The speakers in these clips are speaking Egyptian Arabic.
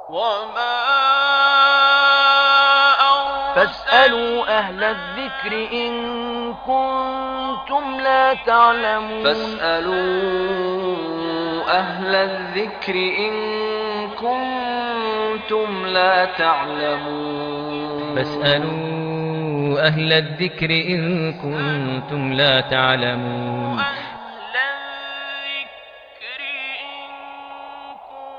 وما فاسألوا أهل الذكر إن كنتم لا تعلمون فاسألوا أهل الذكر إن كنتم لا تعلمون فاسألوا أهل الذكر إن كنتم لا تعلمون أهل الذكر إن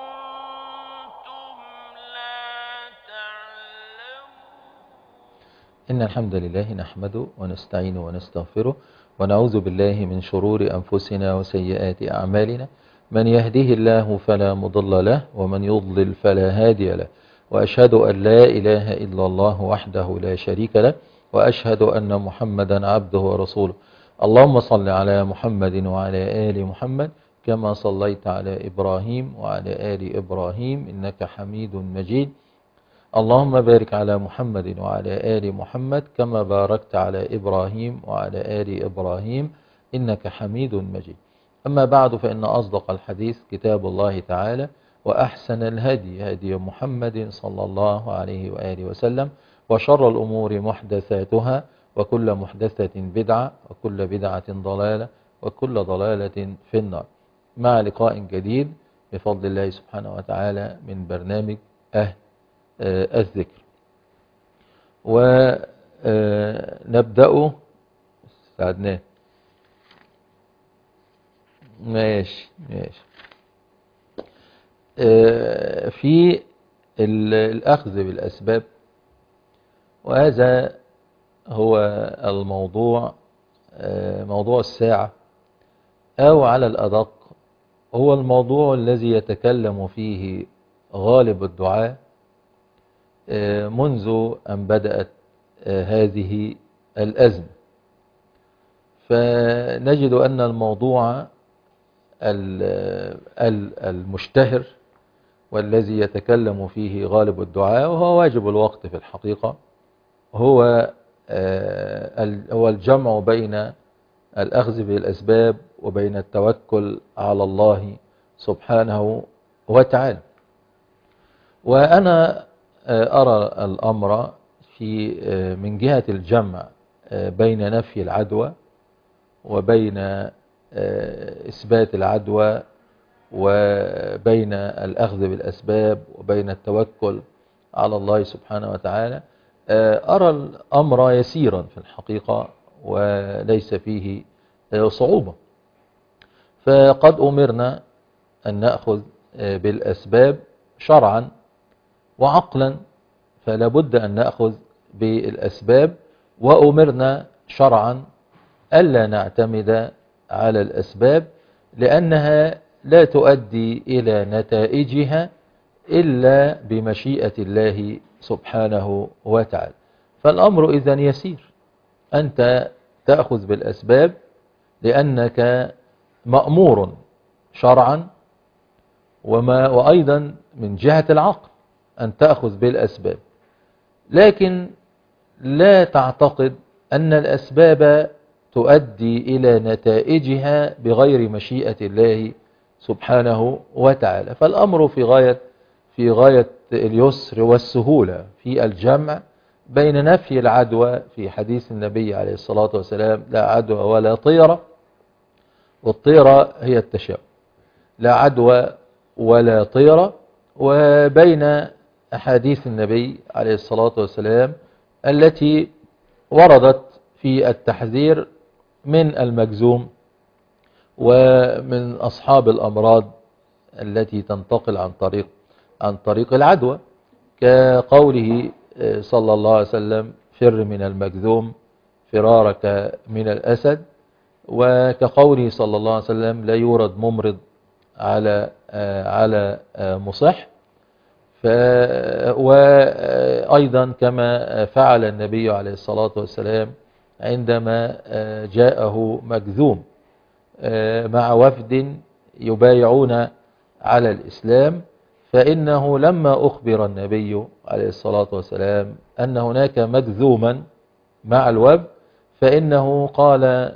كنتم لا تعلمون إن الحمد لله نحمده ونستعينه ونستغفره ونعوذ بالله من شرور أنفسنا وسيئات أعمالنا من يهده الله فلا مضل له ومن يضلل فلا هادي له وأشهد أن لا إله إلا الله وحده لا شريك له وأشهد أن محمدا عبده ورسوله اللهم صل على محمد وعلى آل محمد كما صليت على إبراهيم وعلى آل إبراهيم إنك حميد مجيد اللهم بارك على محمد وعلى آل محمد كما باركت على إبراهيم وعلى آل إبراهيم إنك حميد مجيد أما بعد فإن أصدق الحديث كتاب الله تعالى وأحسن الهدي هدي محمد صلى الله عليه وآله وسلم وشر الأمور محدثاتها وكل محدثة بدعة وكل بدعة ضلالة وكل ضلالة في النار مع لقاء جديد بفضل الله سبحانه وتعالى من برنامج أهل آه، الذكر ونبدأ سعدناه ماشي ماشي آه، في ال- الأخذ بالأسباب وهذا هو الموضوع آه، موضوع الساعة أو على الأدق هو الموضوع الذي يتكلم فيه غالب الدعاء آه، منذ أن بدأت آه، هذه الأزمة فنجد أن الموضوع ال- ال- المشتهر والذي يتكلم فيه غالب الدعاء وهو واجب الوقت في الحقيقة هو آه، ال- هو الجمع بين الأخذ بالأسباب وبين التوكل على الله سبحانه وتعالى وأنا آه، أرى الأمر في آه، من جهة الجمع آه، بين نفي العدوى وبين آه، إثبات العدوى وبين الأخذ بالأسباب وبين التوكل على الله سبحانه وتعالى آه، أرى الأمر يسيرا في الحقيقة وليس فيه آه، صعوبة فقد أمرنا أن نأخذ آه، بالأسباب شرعا وعقلا فلا بد أن نأخذ بالأسباب وأمرنا شرعا ألا نعتمد على الأسباب لأنها لا تؤدي إلى نتائجها إلا بمشيئة الله سبحانه وتعالى فالأمر إذن يسير أنت تأخذ بالأسباب لأنك مأمور شرعا وما وأيضا من جهة العقل أن تأخذ بالأسباب لكن لا تعتقد أن الأسباب تؤدي إلى نتائجها بغير مشيئة الله سبحانه وتعالى فالأمر في غاية في غاية اليسر والسهولة في الجمع بين نفي العدوى في حديث النبي عليه الصلاة والسلام لا عدوى ولا طيرة والطيرة هي التشاؤم لا عدوى ولا طيرة وبين أحاديث النبي عليه الصلاة والسلام التي وردت في التحذير من المجزوم ومن أصحاب الأمراض التي تنتقل عن طريق عن طريق العدوى كقوله صلى الله عليه وسلم فر من المجذوم فرارك من الأسد وكقوله صلى الله عليه وسلم لا يورد ممرض على على مصح ف وأيضا كما فعل النبي عليه الصلاة والسلام عندما جاءه مجذوم مع وفد يبايعون على الإسلام فإنه لما أخبر النبي عليه الصلاة والسلام أن هناك مجذوما مع الوفد فإنه قال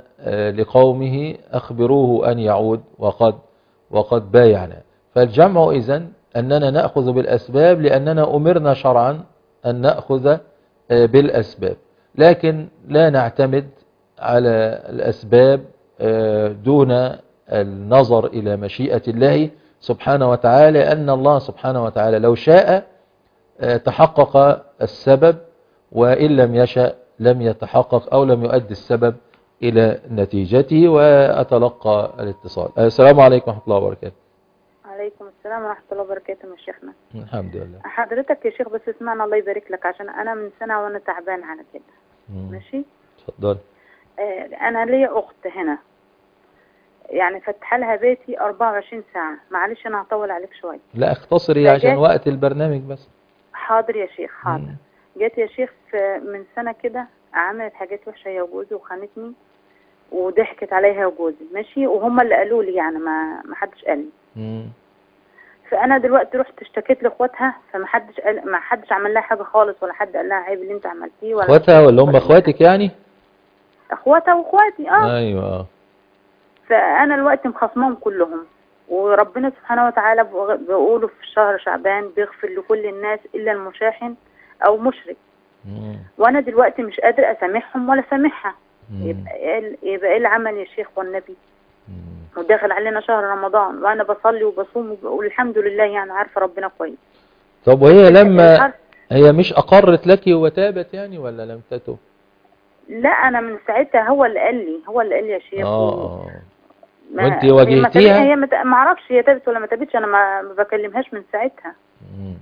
لقومه أخبروه أن يعود وقد وقد بايعنا فالجمع إذن أننا نأخذ بالأسباب لأننا أمرنا شرعا أن نأخذ آه، بالأسباب لكن لا نعتمد على الأسباب آه، دون النظر إلى مشيئة الله سبحانه وتعالى أن الله سبحانه وتعالى لو شاء آه، تحقق السبب وإن لم يشأ لم يتحقق أو لم يؤدي السبب إلى نتيجته وأتلقى الاتصال آه، السلام عليكم ورحمة الله وبركاته عليكم السلام ورحمة الله وبركاته يا شيخنا الحمد لله حضرتك يا شيخ بس اسمعنا الله يبارك لك عشان أنا من سنة وأنا تعبان على كده مم. ماشي اتفضل آه أنا ليا أخت هنا يعني فتح لها بيتي 24 ساعة معلش أنا هطول عليك شوية لا اختصري لا، عشان جات- وقت البرنامج بس حاضر يا شيخ حاضر مم. جت يا شيخ في من سنة كده عملت حاجات وحشة هي وجوزي وخانتني وضحكت عليها وجوزي ماشي وهم اللي قالوا لي يعني ما ما حدش قال لي مم. فانا دلوقتي رحت اشتكيت لاخواتها فما حدش قال ما حدش عمل لها حاجه خالص ولا حد قال لها عيب اللي انت عملتيه ولا اخواتها ولا هم اخواتك يعني اخواتها واخواتي اه ايوه آه. فانا دلوقتي مخاصمهم كلهم وربنا سبحانه وتعالى بيغ- بيقولوا في شهر شعبان بيغفر لكل الناس الا المشاحن او مشرك مم. وانا دلوقتي مش قادر اسامحهم ولا سامحها مم. يبقى ايه ال- يبقى ايه العمل يا شيخ والنبي مم. وداخل علينا شهر رمضان وانا بصلي وبصوم وب- والحمد لله يعني عارفه ربنا كويس طب وهي لما الحرف- هي مش أقرت لك وتابت يعني ولا لم تتب لا انا من ساعتها هو اللي قال لي هو اللي قال لي يا شيخ و- اه ما- وانت هي ما واجهتيها؟ تابت- هي ما ت- ما اعرفش هي تابت ولا ما تابتش انا ما ما بكلمهاش من ساعتها مم.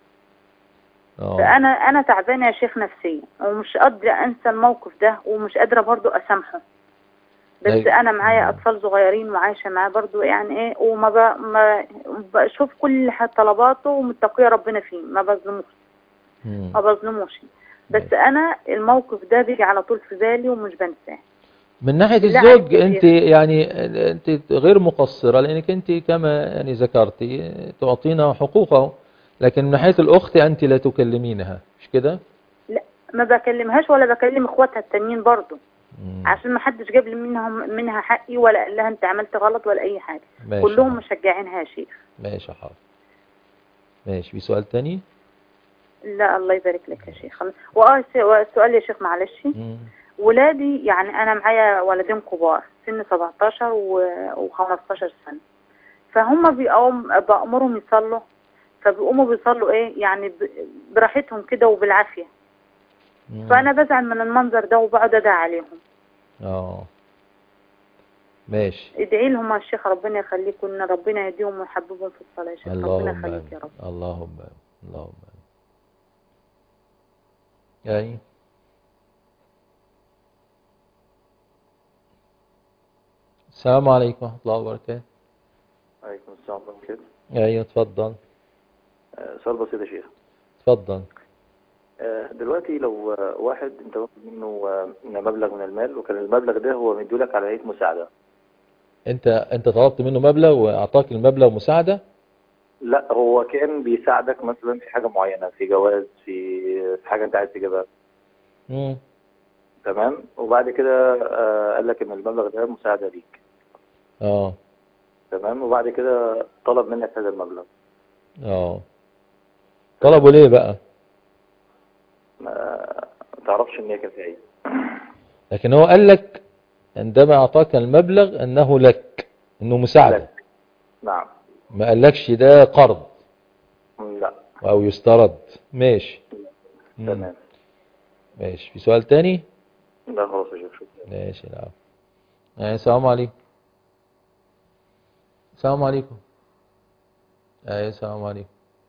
اه فانا انا تعبانه يا شيخ نفسيا ومش قادره انسى الموقف ده ومش قادره برضو اسامحه بس أيوة. انا معايا مم. اطفال صغيرين وعايشه معاه برضو يعني ايه وما ب... ما بشوف كل ح- طلباته ومتقيه ربنا فيه ما بظلموش مم. ما بظلموش بس انا الموقف ده بيجي على طول في بالي ومش بنساه من ناحية بالله الزوج عليك يا انت يعني انت غير مقصرة لانك انت كما يعني ذكرتي تعطينا حقوقه لكن من ناحية الاخت انت لا تكلمينها مش كده؟ لا ما بكلمهاش ولا بكلم اخواتها التانيين برضو مم. عشان ما حدش جاب لي منهم منها حقي ولا قال لها انت عملت غلط ولا اي حاجه ماشي كلهم مشجعينها يا شيخ ماشي حاضر ماشي في سؤال تاني؟ لا الله يبارك لك يا شيخ واه س- سؤال يا شيخ معلش مم. ولادي يعني انا معايا ولدين كبار سن 17 و15 سنه فهم بيقوم بامرهم يصلوا فبيقوموا بيصلوا ايه يعني ب- براحتهم كده وبالعافيه مم. فانا بزعل من المنظر ده وبقعد ادعي عليهم اه ماشي ادعي لهم يا شيخ ربنا يخليكم ان ربنا يهديهم ويحببهم في الصلاه يا شيخ ربنا اللهم يخليك آمين. يا رب اللهم آمين. اللهم آمين. يعني السلام عليكم ورحمة الله وبركاته عليكم السلام ورحمة الله وبركاته ايوه اتفضل آه، سؤال بسيط يا شيخ اتفضل آه، دلوقتي لو آه، واحد انت واخد منه آه، مبلغ من المال وكان المبلغ ده هو مديولك على هيئة مساعدة انت انت طلبت منه مبلغ واعطاك المبلغ مساعدة لا هو كان بيساعدك مثلا في حاجة معينة في جواز في في حاجة انت عايز تجيبها مم. تمام وبعد كده آه، قال لك ان المبلغ ده مساعدة ليك اه تمام وبعد كده طلب منك هذا المبلغ اه طلبوا ليه بقى ما تعرفش ان هي كانت ايه لكن هو قال لك عندما اعطاك المبلغ انه لك انه مساعدة لك. نعم ما قالكش ده قرض لا او يسترد ماشي مم. تمام ماشي في سؤال تاني لا خلاص يا شيخ شكرا ماشي نعم يعني السلام عليكم السلام عليكم اي السلام عليكم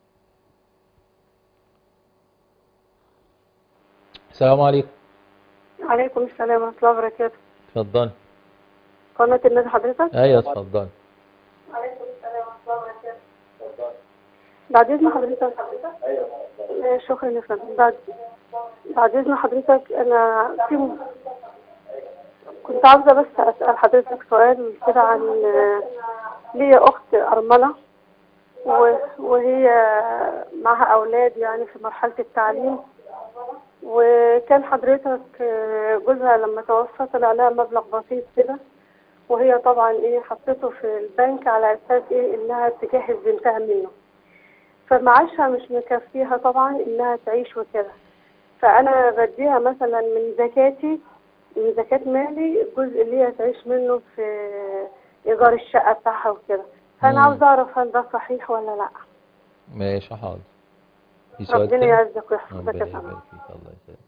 السلام عليكم عليكم السلام ورحمة الله وبركاته اتفضل قناة النادي حضرتك ايوه اتفضل عليكم السلام ورحمة الله وبركاته بعد إذن حضرتك آه، شكرا يا فندم بعد بعد إذن حضرتك أنا في م- كنت عاوزة بس أسأل حضرتك سؤال كده عن آه، ليا أخت أرملة و- وهي معها أولاد يعني في مرحلة التعليم وكان حضرتك آه، جوزها لما توفى طلع لها مبلغ بسيط كده وهي طبعا ايه حطيته في البنك على اساس ايه انها تجهز بنتها منه فمعاشها مش مكفيها طبعا انها تعيش وكده فانا بديها مثلا من زكاتي من زكاة مالي الجزء اللي هي تعيش منه في ايجار الشقة بتاعها وكده فانا مم. عاوزة اعرف هل ده صحيح ولا لا ماشي حاضر في سؤال ربنا تاني؟ يعزك ويحفظك ربنا يا فندم يبارك فيك الله يسلمك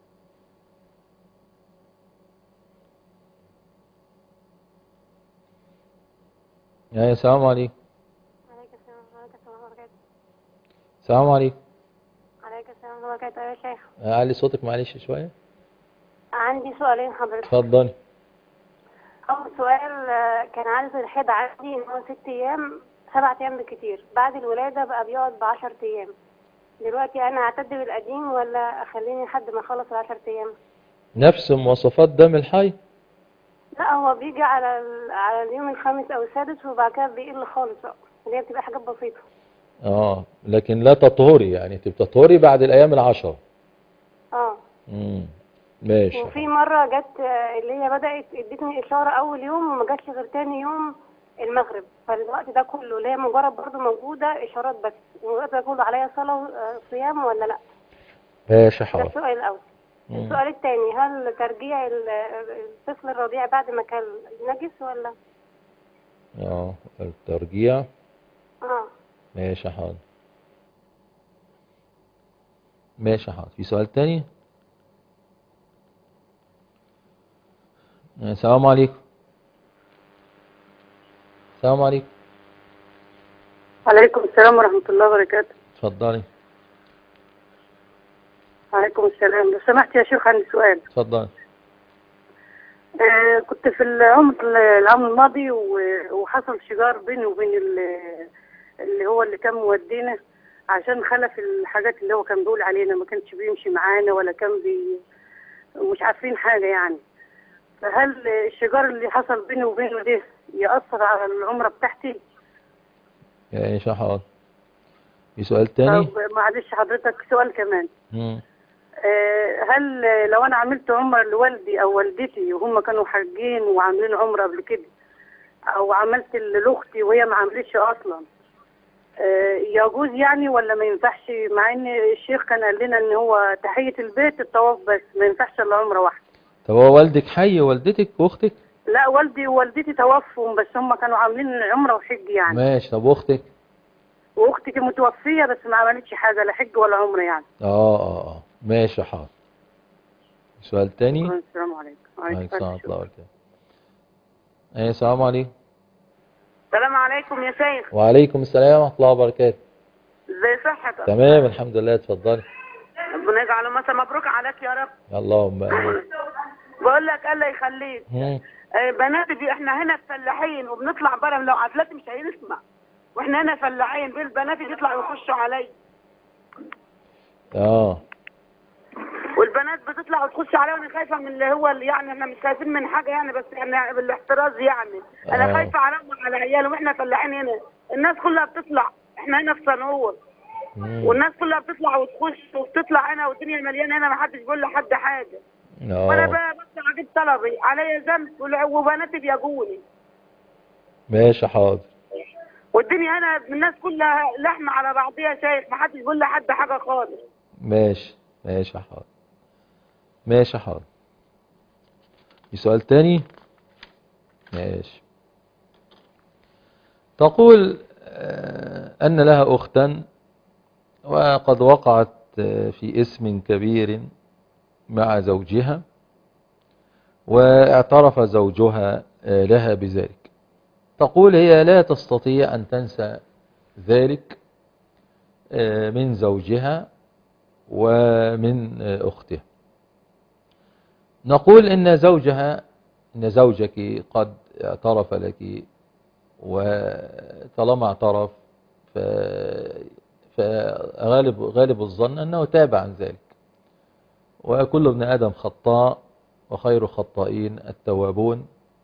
يا السلام عليكم عليك السلام عليك السلام وبركاته السلام عليكم عليك السلام وبركاته يا شيخ علي صوتك معلش شوية عندي سؤالين حضرتك اتفضلي أول سؤال آه، كان عدد الحيض عندي إن هو ست أيام سبع أيام بالكتير بعد الولادة بقى بيقعد بعشر أيام دلوقتي أنا أعتد بالقديم ولا أخليني لحد ما أخلص العشر أيام نفس مواصفات دم الحي لا هو بيجي على ال... على اليوم الخامس أو السادس وبعد كده بيقل خالص بقى اللي هي بتبقى حاجات بسيطة اه لكن لا تطهري يعني تبقى تطهري بعد الايام العشرة اه امم ماشي وفي مرة جت آه، اللي هي بدأت ادتني إشارة أول يوم وما جاتش غير تاني يوم المغرب فالوقت ده كله اللي هي مجرد برضه موجودة إشارات بس الوقت ده كله عليا صلاة وصيام ولا لأ ماشي ده حاضر السؤال الأول مم. السؤال الثاني هل ترجيع ال- الطفل الرضيع بعد ما كان نجس ولا اه الترجيع اه ماشي حاضر ماشي حاضر في سؤال تاني آه، السلام عليكم السلام عليكم عليكم السلام ورحمة الله وبركاته اتفضلي عليكم السلام لو سمحت يا شيخ عندي سؤال اتفضلي آه كنت في العمر العام الماضي و- وحصل شجار بيني وبين ال- اللي هو اللي كان مودينا عشان خلف الحاجات اللي هو كان بيقول علينا ما كانش بيمشي معانا ولا كان بي مش عارفين حاجة يعني فهل الشجار اللي حصل بيني وبينه ده يأثر على العمرة بتاعتي؟ ماشي حاضر في سؤال تاني طب معلش حضرتك سؤال كمان مم. آه، هل لو انا عملت عمره لوالدي او والدتي وهم كانوا حاجين وعاملين عمره قبل كده او عملت لاختي وهي ما عملتش اصلا آه، يجوز يعني ولا ما ينفعش مع ان الشيخ كان قال لنا ان هو تحيه البيت الطواف بس ما ينفعش الا عمره واحده طب هو والدك حي والدتك واختك لا والدي ووالدتي توفوا بس هم كانوا عاملين عمره وحج يعني ماشي طب واختك واختي كانت متوفيه بس ما عملتش حاجه لا حج ولا عمره يعني اه اه اه ماشي حاضر سؤال تاني السلام عليكم عليكم السلام ورحمة الله وبركاته ايه السلام عليكم السلام عليكم يا شيخ وعليكم السلام ورحمة الله وبركاته ازي صحتك تمام الحمد لله اتفضلي ربنا يجعله مثلا مبروك عليك يا رب اللهم امين بقول لك الله يخليك مم. آه، بناتي دي احنا هنا فلاحين وبنطلع بره لو عزلت مش هنسمع واحنا هنا فلاحين بين بناتي بيطلعوا يخشوا علي اه والبنات بتطلع وتخش علي وانا خايفه من اللي هو اللي يعني احنا مش خايفين من حاجه يعني بس احنا بالاحتراز يعني انا آه. خايفه عليهم وعلى عيالهم واحنا فلاحين هنا الناس كلها بتطلع احنا هنا في صنعور مم. والناس كلها بتطلع وتخش وبتطلع هنا والدنيا مليانه هنا ما حدش بيقول لحد حاجه وانا اه بقى بطلع اجيب طلبي عليا ذنب والع- وبناتي بيجوني ماشي حاضر والدنيا هنا الناس كلها لحمة على بعضيها يا شيخ ما حدش بيقول لحد حاجة خالص ماشي ماشي حاضر ماشي حاضر في سؤال تاني ماشي تقول آه، أن لها أختا وقد وقعت آه، في اسم كبير مع زوجها واعترف زوجها آه، لها بذلك تقول هي لا تستطيع أن تنسى ذلك آه، من زوجها ومن آه، أختها نقول إن زوجها إن زوجك قد اعترف لك وطالما اعترف ف- فغالب غالب الظن أنه تاب عن ذلك وكل ابن آدم خطاء وخير خطائين التوابون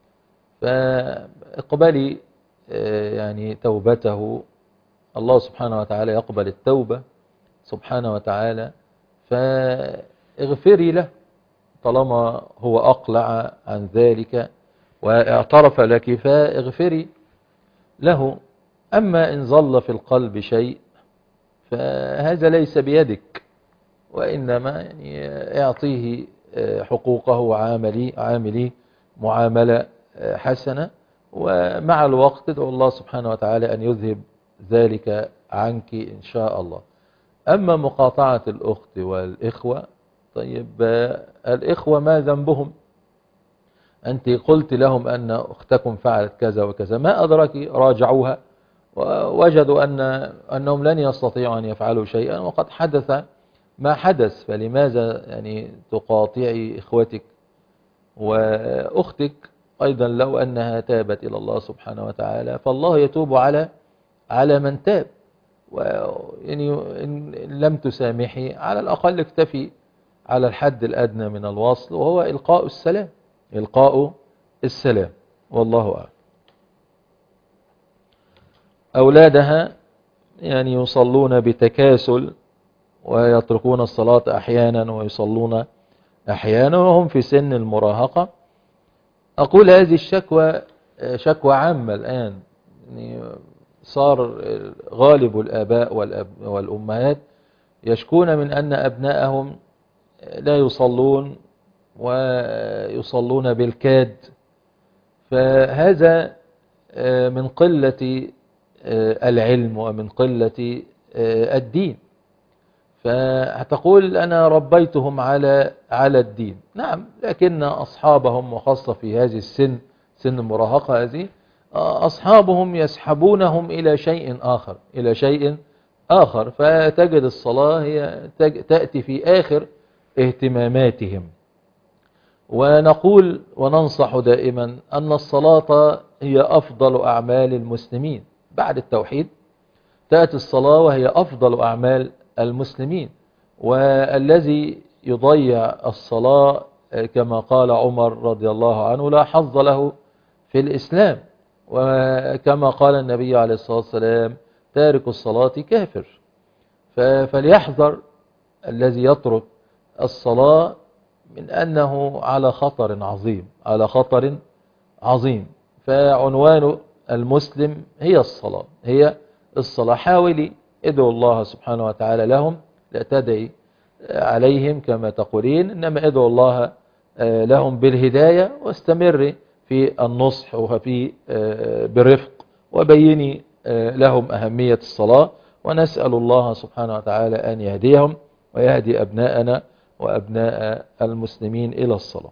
فاقبلي آه، يعني توبته الله سبحانه وتعالى يقبل التوبة سبحانه وتعالى فاغفري له طالما هو أقلع عن ذلك واعترف لك فاغفري له أما إن ظل في القلب شيء فهذا ليس بيدك وإنما يعني اعطيه آه، حقوقه وعاملي عاملي معاملة آه، حسنة ومع الوقت ادعو الله سبحانه وتعالى أن يذهب ذلك عنك إن شاء الله أما مقاطعة الأخت والإخوة طيب آه، الإخوة ما ذنبهم أنت قلت لهم أن أختكم فعلت كذا وكذا ما أدرك راجعوها ووجدوا أن أنهم لن يستطيعوا أن يفعلوا شيئا وقد حدث ما حدث فلماذا يعني تقاطعي إخوتك وأختك أيضا لو أنها تابت إلى الله سبحانه وتعالى فالله يتوب على على من تاب ويعني إن لم تسامحي على الأقل اكتفي على الحد الأدنى من الوصل وهو إلقاء السلام إلقاء السلام والله أعلم أولادها يعني يصلون بتكاسل ويتركون الصلاة أحيانا ويصلون أحيانا وهم في سن المراهقة أقول هذه الشكوى شكوى عامة الآن يعني صار غالب الآباء والأب- والأمهات يشكون من أن أبنائهم لا يصلون ويصلون بالكاد فهذا آه، من قلة آه، العلم ومن قلة آه، الدين فهتقول أنا ربيتهم على على الدين نعم لكن أصحابهم وخاصة في هذه السن سن المراهقة هذه آه، أصحابهم يسحبونهم إلى شيء آخر إلى شيء آخر فتجد الصلاة هي تج- تأتي في آخر اهتماماتهم ونقول وننصح دائما أن الصلاة هي أفضل أعمال المسلمين بعد التوحيد تأتي الصلاة وهي أفضل أعمال المسلمين والذي يضيع الصلاة كما قال عمر رضي الله عنه لا حظ له في الإسلام وكما قال النبي عليه الصلاة والسلام تارك الصلاة كافر ف- فليحذر الذي يترك الصلاة من أنه على خطر عظيم على خطر عظيم فعنوان المسلم هي الصلاة هي الصلاة حاولي ادعو الله سبحانه وتعالى لهم لا تدعي عليهم كما تقولين إنما ادعو الله آه، لهم بالهداية واستمر في النصح وفي آه، بالرفق وبيني آه، لهم أهمية الصلاة ونسأل الله سبحانه وتعالى أن يهديهم ويهدي أبناءنا وأبناء المسلمين إلى الصلاة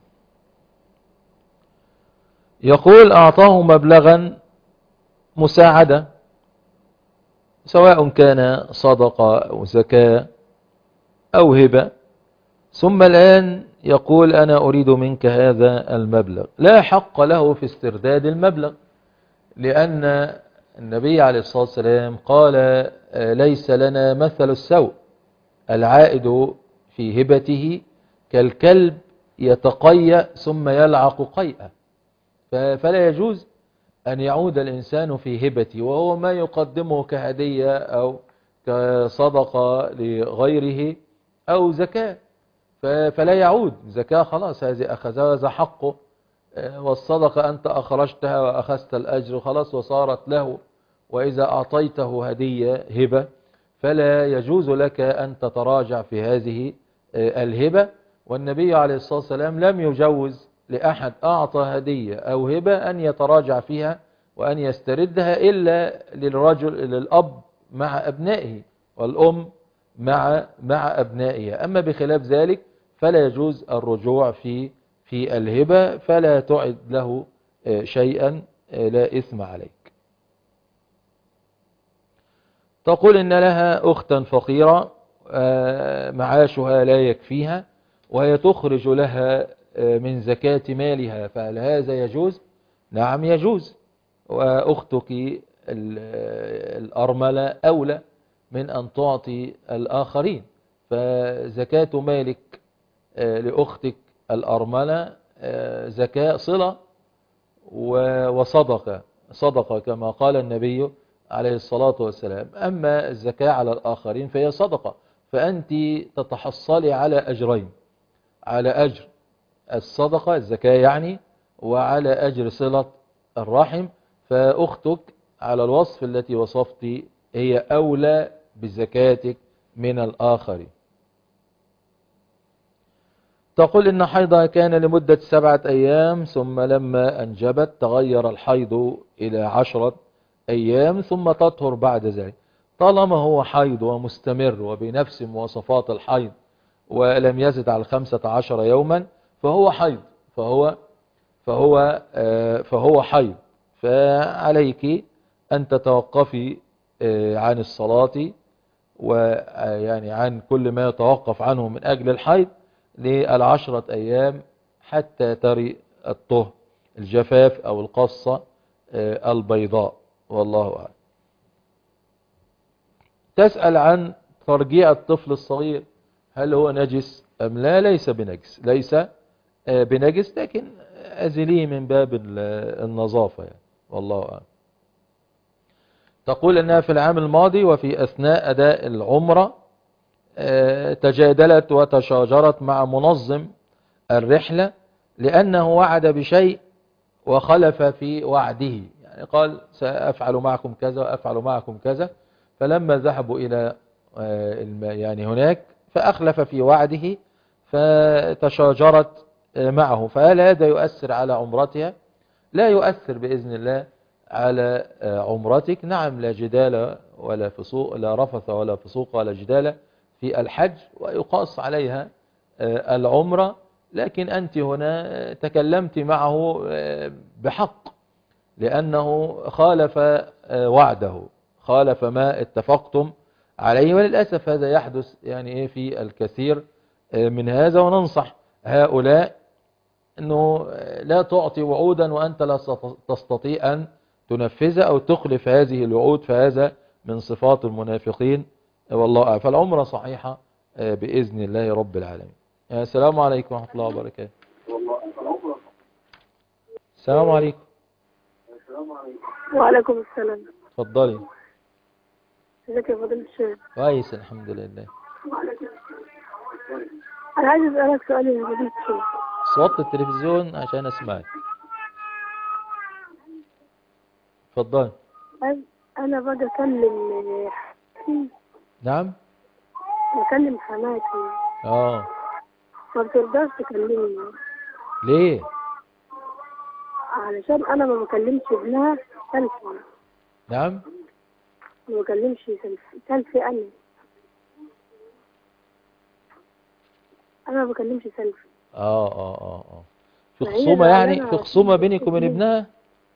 يقول أعطاه مبلغا مساعدة سواء كان صدقة أو زكاة أو هبة ثم الآن يقول أنا أريد منك هذا المبلغ لا حق له في استرداد المبلغ لأن النبي عليه الصلاة والسلام قال آه، ليس لنا مثل السوء العائد في هبته كالكلب يتقيأ ثم يلعق قيئة ف- فلا يجوز أن يعود الإنسان في هبته وهو ما يقدمه كهدية أو كصدقة لغيره أو زكاة ف- فلا يعود زكاة خلاص هذه أخذها هذا حقه آه، والصدقة أنت أخرجتها وأخذت الأجر خلاص وصارت له وإذا أعطيته هدية هبة فلا يجوز لك أن تتراجع في هذه آه، الهبة والنبي عليه الصلاة والسلام لم يجوز لأحد أعطى هدية أو هبة أن يتراجع فيها وأن يستردها إلا للرجل للأب مع أبنائه والأم مع مع أبنائها أما بخلاف ذلك فلا يجوز الرجوع في في الهبة فلا تعد له آه، شيئا آه، لا إثم عليك تقول إن لها أختا فقيرة آه، معاشها لا يكفيها وهي تخرج لها آه، من زكاة مالها فهل هذا يجوز؟ نعم يجوز وأختك ال- الأرملة أولى من أن تعطي الآخرين فزكاة مالك آه، لأختك الأرملة آه، زكاة صلة و- وصدقة صدقة كما قال النبي عليه الصلاة والسلام أما الزكاة على الآخرين فهي صدقة فأنت تتحصلي على أجرين على أجر الصدقة الزكاة يعني وعلى أجر صلة الرحم فأختك على الوصف التي وصفت هي أولى بزكاتك من الآخرين تقول إن حيضها كان لمدة سبعة أيام ثم لما أنجبت تغير الحيض إلى عشرة أيام ثم تطهر بعد ذلك طالما هو حيض ومستمر وبنفس مواصفات الحيض ولم يزد على الخمسة عشر يوما فهو حيض فهو فهو آه، فهو حيض فعليك أن تتوقفي آه، عن الصلاة ويعني عن كل ما يتوقف عنه من أجل الحيض للعشرة أيام حتى تري الطهر الجفاف أو القصة آه، البيضاء والله أعلم تسأل عن ترجيع الطفل الصغير هل هو نجس أم لا ليس بنجس ليس آه، بنجس لكن أزليه من باب ال- النظافة يعني والله أعلم تقول أنها في العام الماضي وفي أثناء أداء العمرة آه، تجادلت وتشاجرت مع منظم الرحلة لأنه وعد بشيء وخلف في وعده يعني قال سأفعل معكم كذا وأفعل معكم كذا فلما ذهبوا إلى آه، الم- يعني هناك فأخلف في وعده فتشاجرت آه، معه فهل هذا يؤثر على عمرتها لا يؤثر بإذن الله على آه، عمرتك نعم لا جدال ولا فسوق لا رفث ولا فسوق ولا جدال في الحج ويقاس عليها آه، العمرة لكن أنت هنا آه، تكلمت معه آه، بحق لأنه خالف آه، وعده خالف ما اتفقتم عليه وللأسف هذا يحدث يعني إيه في الكثير آه، من هذا وننصح هؤلاء أنه آه، لا تعطي وعودا وأنت لا ست- تستطيع أن تنفذ أو تخلف هذه الوعود فهذا من صفات المنافقين آه، والله أعلم فالعمرة صحيحة آه، بإذن الله رب العالمين آه، السلام عليكم ورحمة الله وبركاته السلام عليكم وعليكم السلام اتفضلي ازيك يا فضيلة الشيخ كويس الحمد لله انا عايز اسالك سؤال يا فضيلة الشيخ صوت التلفزيون عشان اسمعك اتفضلي أنا- انا باجي اكلم حماتي نعم بكلم حماتي اه ما بترضاش تكلمني ليه علشان انا ما بكلمش ابنها سلفي نعم ما بكلمش سلفي سلفي انا انا ما بكلمش سلفي اه اه اه اه في ما هي خصومة يعني زعلانة في عشان خصومة بينك وبين ابنها. ابنها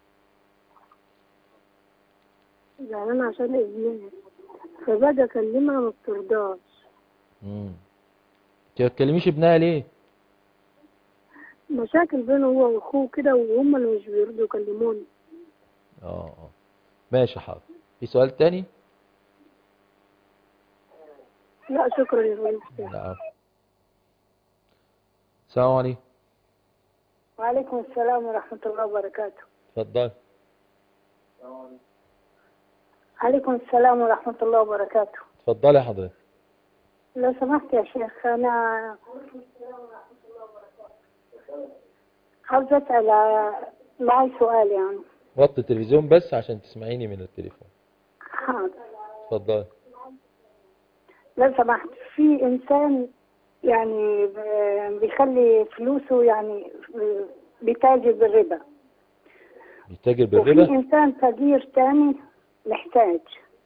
زعلانة عشان ابنها فباجي اكلمها ما بترضاش امم انت ما تكلميش ابنها ليه مشاكل بينه هو واخوه كده وهم اللي مش بيرضوا يكلموني اه اه ماشي حاضر في سؤال تاني لا شكرا يا فضيلة الشيخ نعم السلام عليكم وعليكم السلام ورحمة الله وبركاته اتفضل عليكم السلام ورحمة الله وبركاته اتفضلي يا حضرتك لو سمحت يا شيخ أنا عاوزة أسأل معي سؤال يعني وطي التلفزيون بس عشان تسمعيني من التليفون حاضر اتفضلي لو سمحت في إنسان يعني ب- بيخلي فلوسه يعني بيتاجر بالربا بيتاجر وفي بالربا إنسان فقير تاني محتاج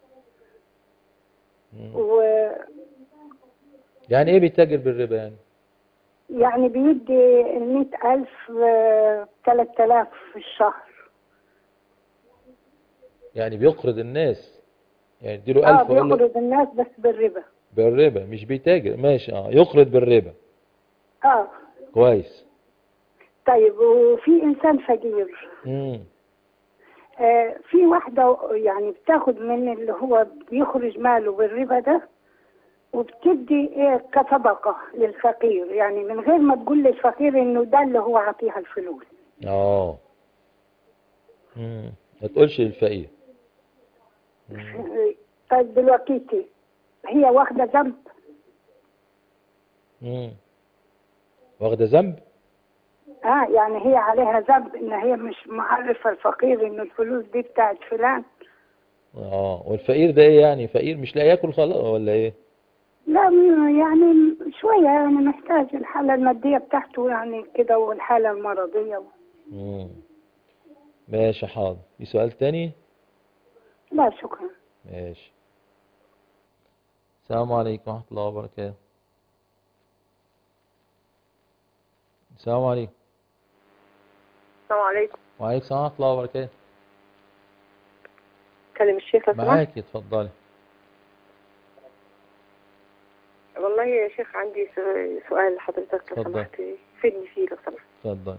مم. ويعني يعني ايه بيتاجر بالربا يعني بيدي المئة ألف ثلاثة آلاف في الشهر يعني بيقرض الناس يعني اديله اه ألف ويقول له بيقرض الناس بس بالربا بالربا مش بيتاجر ماشي اه يقرض بالربا اه كويس طيب وفي إنسان فقير امم آه في واحدة يعني بتاخد من اللي هو بيخرج ماله بالربا ده وبتدي ايه كصدقة للفقير يعني من غير ما تقول للفقير انه ده اللي هو عطيها الفلوس اه امم ما تقولش للفقير مم. آه، طيب دلوقتي هي واخدة ذنب امم واخده ذنب اه يعني هي عليها ذنب ان هي مش معرفة الفقير ان الفلوس دي بتاعت فلان اه والفقير ده ايه يعني فقير مش لاقي ياكل خلاص ولا ايه لا م- يعني شوية يعني محتاج الحالة المادية بتاعته يعني كده والحالة المرضية مم. ماشي حاضر في سؤال تاني لا شكرا ماشي السلام عليكم ورحمة الله وبركاته السلام عليكم السلام عليكم وعليكم السلام ورحمة الله وبركاته كلم الشيخ لو سمحت معاكي اتفضلي والله يا شيخ عندي س- سؤال لحضرتك لو اتفضل. سمحت فيدني فيه لو سمحت اتفضلي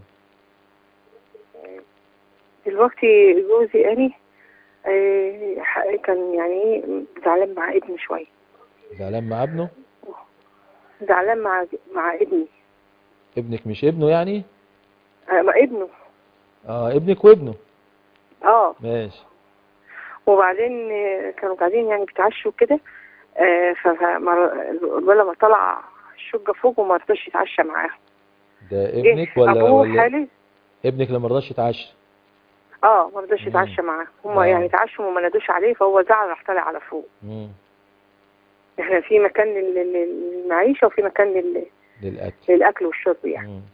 دلوقتي جوزي أني آه، ح- كان يعني ايه زعلان مع ابني شوية زعلان مع ابنه زعلان مع مع ابني ابنك مش ابنه يعني آه، مع ابنه اه ابنك وابنه اه ماشي وبعدين آه، كانوا قاعدين يعني بيتعشوا كده آه، ف- فمر- الولد ما طلع الشقة فوق وما رضاش يتعشى معاهم ده جه ابنك ولا أبوه ولا حالي ابنك اللي مرضاش يتعشى اه ما رضاش مم. يتعشى معاهم آه. هما يعني اتعشوا وما نادوش عليه فهو زعل راح طالع على فوق مم. احنا في مكان لل- لل- للمعيشة وفي مكان لل- للأكل للأكل والشرب يعني مم.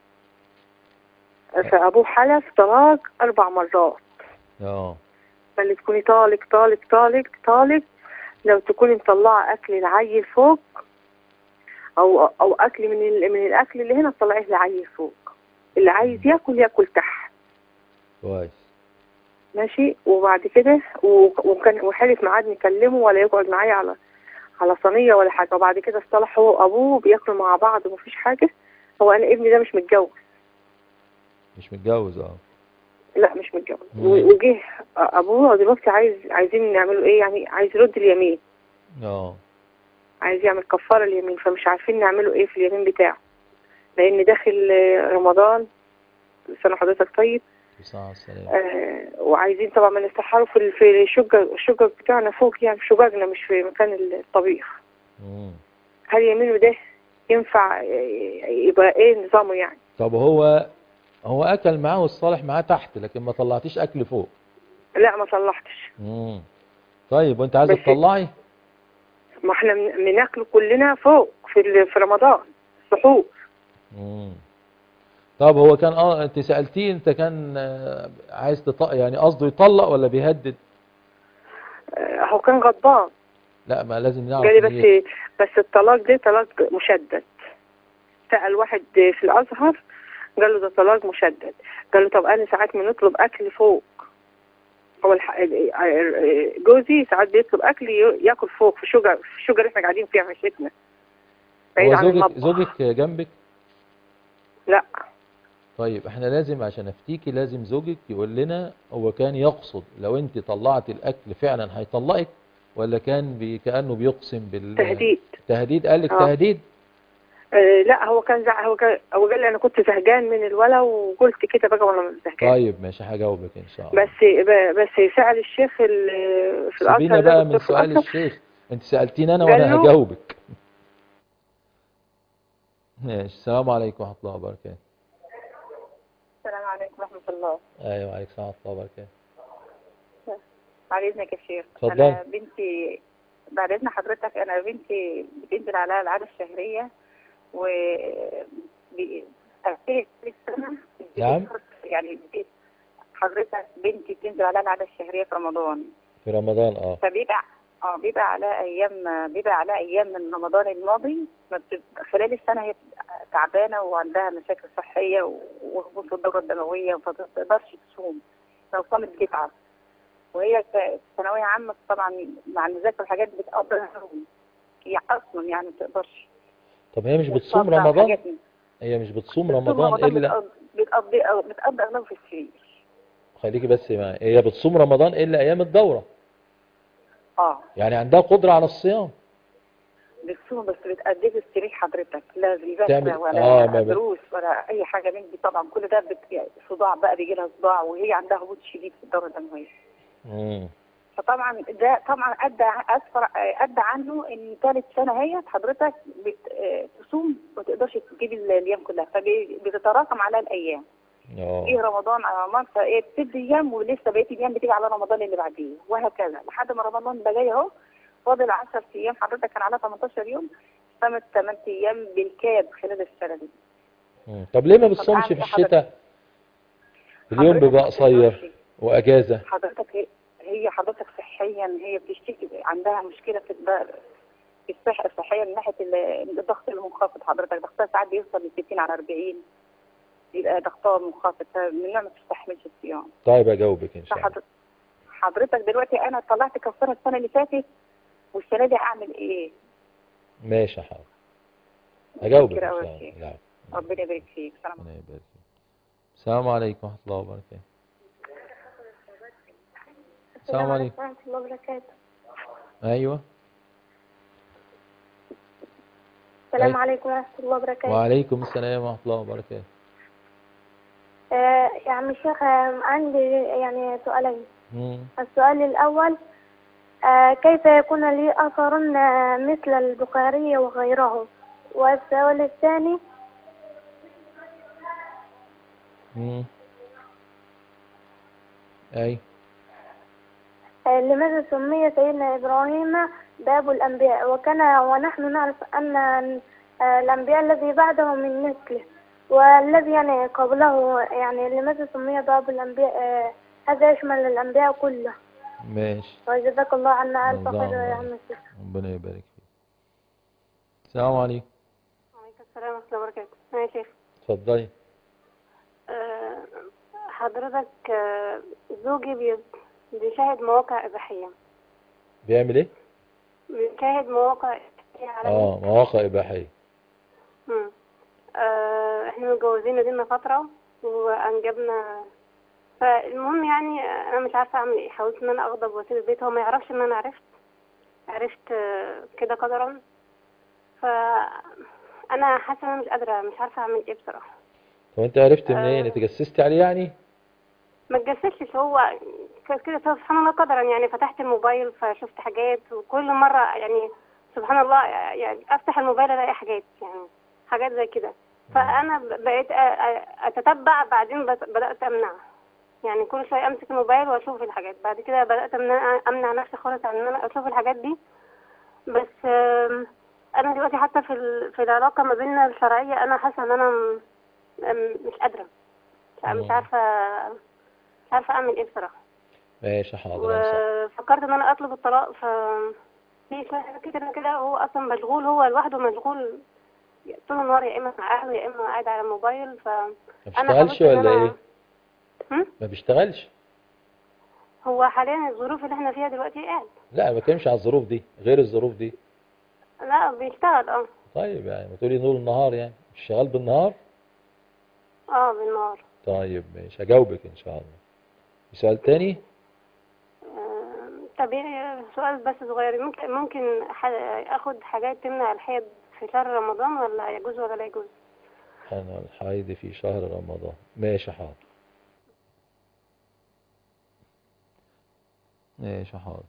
فأبوه حلف طلاق أربع مرات اه قال لي تكوني طالق طالق طالق طالق لو تكوني مطلعة أكل العيل فوق أو أو أكل من ال... من الأكل اللي هنا تطلعيه لعيل فوق اللي عايز ياكل ياكل تحت كويس ماشي وبعد كده و- وكان وحلف معاد نكلمه ولا يقعد معايا على على صينية ولا حاجة وبعد كده اصطلح هو وأبوه بياكلوا مع بعض ومفيش حاجة هو أنا ابني ده مش متجوز مش متجوز اه لا مش متجوز مم. و- وجه أبوه دلوقتي عايز عايزين نعمله إيه يعني عايز يرد اليمين اه عايز يعمل كفارة اليمين فمش عارفين نعمله ايه في اليمين بتاعه لان داخل آه، رمضان سنة حضرتك طيب بصحة السلام آه وعايزين طبعا ما نستحروا في ال- في الشقق الشقق بتاعنا فوق يعني في شققنا مش في مكان الطبيخ مم. هل يمينه ده ينفع آه، يبقى ايه نظامه يعني طب هو هو اكل معاه والصالح معاه تحت لكن ما طلعتيش اكل فوق لا ما صلحتش مم. طيب وانت عايزه بس- تطلعي ما احنا من- بناكله كلنا فوق في ال- في رمضان سحور مم. طب هو كان اه انت سألتيه انت كان آه، عايز تط... يعني قصده يطلق ولا بيهدد آه، هو كان غضبان لا ما لازم نعرف قال لي نيته. بس بس الطلاق ده طلاق مشدد سأل واحد في الأزهر قال له ده طلاق مشدد قال له طب أنا ساعات بنطلب أكل فوق هو الح... جوزي ساعات بيطلب أكل ي- ياكل فوق في شجر في الشجر اللي احنا قاعدين فيها عيشتنا بعيد هو عن زوجك المطبخ زوجك جنبك لا طيب احنا لازم عشان افتيكي لازم زوجك يقول لنا هو كان يقصد لو انت طلعت الاكل فعلا هيطلقك ولا كان بي كأنه بيقسم بال تهديد تهديد قال لك آه. تهديد آه لا هو كان زع... هو كان هو قال لي أنا كنت زهقان من الولا وقلت كده بقى وأنا مش زهقان طيب ماشي هجاوبك ان شاء الله بس ب- بس سأل الشيخ ال- في الأزهر سيبينا ده بقى دكتور من في سؤال الأزهر الشيخ انت سألتيني انا قال وانا له- هجاوبك ماشي السلام عليكم ورحمة الله وبركاته السلام عليكم ورحمة الله ايوه عليكم السلام ورحمة الله وبركاته بعد إذنك يا شيخ اتفضل. أنا بنتي بعد إذن حضرتك أنا بنتي بتنزل عليها العادة الشهرية و ب- أبتدي السنة نعم. يعني بت- حضرتك بنتي بتنزل عليها العادة الشهرية في رمضان في رمضان اه فبيبقى اه بيبقى على ايام بيبقى على ايام من رمضان الماضي ما بتبقى خلال السنه هي بتبقى تعبانه وعندها مشاكل صحيه وهبوط في الدوره الدمويه فما تقدرش تصوم لو صامت بتتعب وهي ك- ثانويه عامه طبعا مع المذاكره والحاجات دي بتقضي نوم. هي اصلا يعني ما تقدرش طب هي مش بتصوم تصدع رمضان حاجات من- هي مش بتصوم بتصوم رمضان الا بتقضي بتقضي بتقضي اغلب في السرير خليكي بس معايا هي بتصوم رمضان الا ايام الدورة اه يعني عندها قدرة على الصيام بتصوم بس بتأدي في السرير حضرتك لا تعمل- مذاكرة ولا آه، ما ب- دروس ولا أي حاجة من دي طبعا كل ده بت... يعني صداع بقى بيجي لها صداع وهي عندها هبوط شديد في الدورة الدموية مم. فطبعا ده طبعا أدى أسفر أدى عنه إن ثالث سنة هي حضرتك بت... آه، تصوم ما تقدرش تجيب ال- الأيام كلها فبتتراكم على الأيام اه ايه رمضان على رمضان فايه بتدي ايام ولسه بقيه الايام بتيجي على رمضان اللي بعديه وهكذا لحد ما رمضان ده جاي اهو فاضل 10 ايام حضرتك كان على 18 يوم صامت 8 ايام بالكاد خلال السنه دي مم. طب ليه ما طب بتصومش أعمل في إيه الشتاء اليوم حضرتك بيبقى قصير واجازة حضرتك هي, هي حضرتك صحيا هي بتشتكي عندها مشكله في الب- في الصحه الصحيه من ناحيه ال- الضغط المنخفض حضرتك ضغطها ساعات بيوصل ل 60 على 40 يبقى ضغطها منخفض فمنها ما تستحملش الصيام طيب اجاوبك ان شاء الله فحضرتك حضرتك دلوقتي انا طلعت كفاره السنه اللي فاتت والسنه دي اعمل ايه؟ ماشي يا حاضر اجاوبك ان متشكرة شاء أوي الله فيك. لا ربنا يبارك فيك سلام ربنا يبارك فيك. السلام عليكم ورحمة الله وبركاته السلام عليكم ورحمة الله وبركاته ايوه السلام أي- عليكم ورحمة الله وبركاته وعليكم السلام ورحمة الله وبركاته آه يا عم الشيخ آه، عندي يعني سؤالين مم. السؤال الأول آه كيف يكون لي أثر آه، مثل البخاري وغيره والسؤال الثاني مم. اي آه، لماذا سمي سيدنا إبراهيم باب الأنبياء وكان ونحن نعرف أن آه، الأنبياء الذي بعده من مثله والذي يعني قبله يعني لماذا سمي باب الأنبياء آه، هذا يشمل الأنبياء كله ماشي وجزاك الله عنا ألف الله خير يا يبارك. عم الشيخ ربنا يبارك فيك السلام عليكم وعليكم السلام ورحمة الله وبركاته يا شيخ اتفضلي آه، حضرتك آه، زوجي بي- بيشاهد مواقع إباحية بيعمل ايه بيشاهد مواقع إباحية على اه مواقع اباحية مم. آه، احنا متجوزين لنا فترة وأنجبنا فالمهم يعني أنا مش عارفة أعمل إيه حاولت إن أنا أغضب وأسيب البيت هو ما يعرفش إن أنا عرفت عرفت آه، كده قدرا فأنا حاسة إن أنا مش قادرة مش عارفة أعمل إيه بصراحة طب انت عرفت منين آه. انت جسستي عليه يعني ما اتجسسش هو كان كده سبحان الله قدرا يعني فتحت الموبايل فشفت حاجات وكل مرة يعني سبحان الله يعني افتح الموبايل الاقي حاجات يعني حاجات زي كده فانا ب- بقيت أ- أ- اتتبع بعدين بت- بدات امنع يعني كل شويه امسك الموبايل واشوف الحاجات بعد كده بدات امنع امنع نفسي خالص عن ان انا اشوف الحاجات دي بس آم، انا دلوقتي حتى في ال- في العلاقه ما بيننا الشرعيه انا حاسه ان انا م- م- مش قادره مش مم. عارفه مش عارفه اعمل ايه بصراحه ماشي حاضر انصح وفكرت ان انا اطلب الطلاق ف في شويه حاجات كده كده هو اصلا مشغول هو لوحده مشغول طول النهار يا اما مع اهله يا اما قاعد على الموبايل ف ما انا بيشتغلش حاولت إن ولا أنا- ايه هم؟ ما بيشتغلش هو حاليا الظروف اللي احنا فيها دلوقتي قاعد لا ما بتكلمش على الظروف دي غير الظروف دي لا بيشتغل اه طيب يعني ما تقولي نور النهار يعني مش شغال بالنهار اه بالنهار طيب ماشي هجاوبك ان شاء الله في سؤال تاني آه، طب إيه سؤال بس صغير ممكن ممكن ح- اخد حاجات تمنع الحيض في شهر رمضان ولا يجوز ولا لا يجوز أنا الحيض في شهر رمضان ماشي حاضر ماشي حاضر